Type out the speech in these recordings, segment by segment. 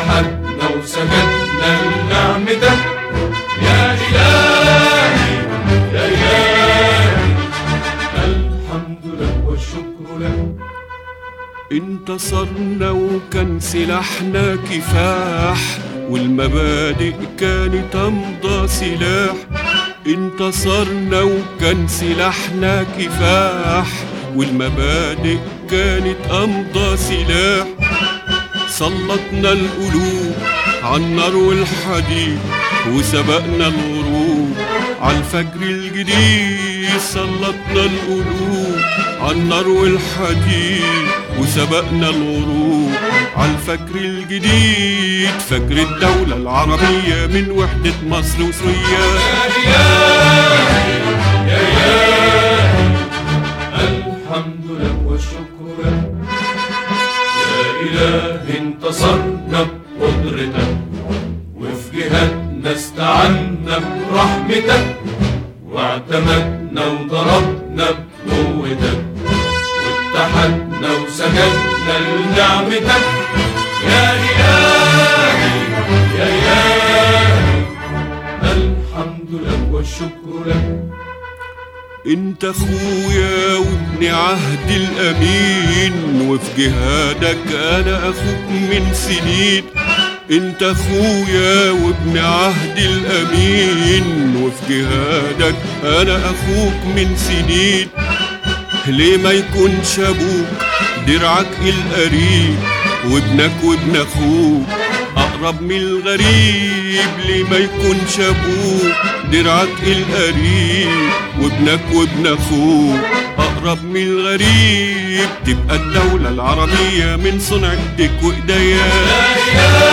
واتحدنا وسجدنا لنعمتك يا إلهي يا إلهي الحمد لك والشكر لك انتصرنا وكان سلاحنا كفاح والمبادئ كانت أمضى سلاح انتصرنا وكان سلاحنا كفاح والمبادئ كانت أمضى سلاح سلطنا القلوب عالنار والحديد وسبقنا الغروب عالفجر الجديد سلطنا القلوب عالنار والحديد وسبقنا الغروب عالفجر الجديد فجر الدولة العربية من وحدة مصر وسوريا الحمد لك والشكر لك يا إله انتصرنا بقدرتك وفي جهادنا استعنا برحمتك واعتمدنا وضربنا بقوتك واتحدنا وسجدنا لنعمتك يا إلهي يا إلهي الحمد لك والشكر لك انت اخويا وابن عهد الامين وفي جهادك انا اخوك من سنين انت اخويا وابن عهد الامين وفي جهادك انا اخوك من سنين ليه ما يكونش ابوك درعك القريب وابنك وابن اخوك اقرب من الغريب ليه ما يكونش ابوك درعك القريب وابنك وابن اخوك اقرب من الغريب تبقى الدولة العربية من صنع ايديك وايديا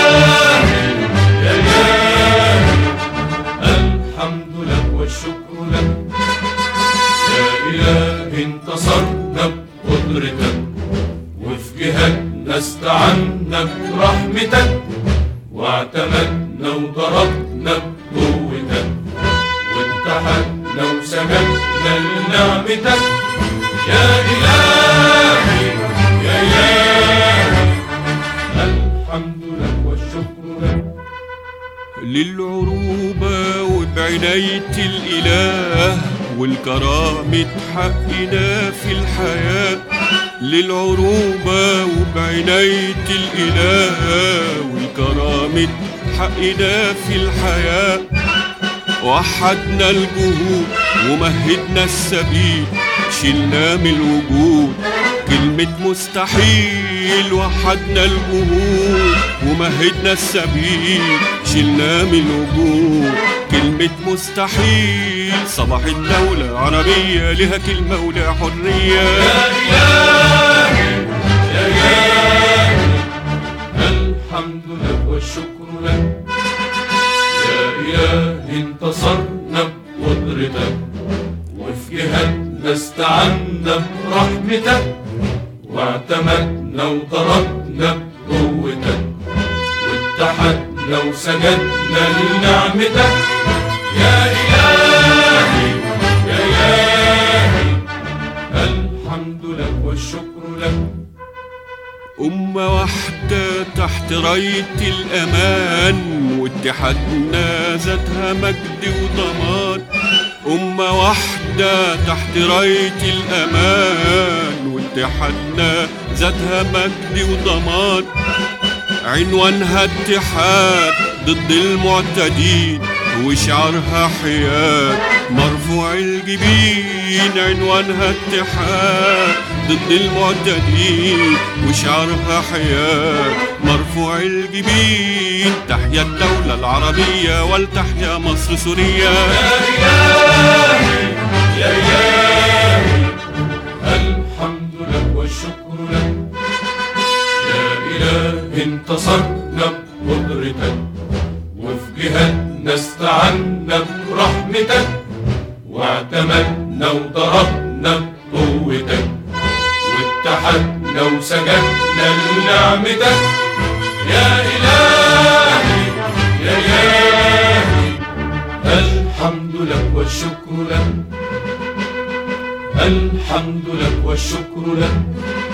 الحمد لك والشكر لك يا إله انتصرنا بقدرتك وفي جهادنا استعنا برحمتك واعتمدنا وضربنا بقوتك واتحدنا وسجدنا لنعمتك يا إلهي يا إلهي الحمد لك والشكر لك للعروبة وبعناية الإله والكرامة حقنا في الحياة للعروبة وبعناية الإله والكرامة حقنا في الحياة وحدنا الجهود ومهدنا السبيل شلنا من الوجود كلمة مستحيل وحدنا الجهود ومهدنا السبيل شلنا من الوجود كلمة مستحيل صباح الدولة العربية لها كلمة ولها حرية الحمد لك والشكر لك يا إله انتصرنا بقدرتك وفي جهادنا استعنا برحمتك واعتمدنا وضربنا بقوتك واتحدنا وسجدنا لنعمتك يا إلهي يا إلهي الحمد لك والشكر لك أمة واحدة تحت راية الأمان واتحادنا ذاتها مجد وضمان أمة واحدة تحت راية الأمان واتحادنا ذاتها مجد وضمان عنوانها اتحاد ضد المعتدين وشعارها حياد مرفوع الجبين عنوانها اتحاد ضد المعتدين وشعارها حياد مرفوع الجبين تحيا الدولة العربية ولتحيا مصر سوريا يا إلهي الحمد لك والشكر لك يا إله انتصرنا بقدرتك وفي جهادنا استعنا برحمتك واعتمدنا وضربنا بقوتك واتحدنا وسجدنا لنعمتك يا إلهي يا إلهي الحمد لك والشكر لك الحمد لك والشكر لك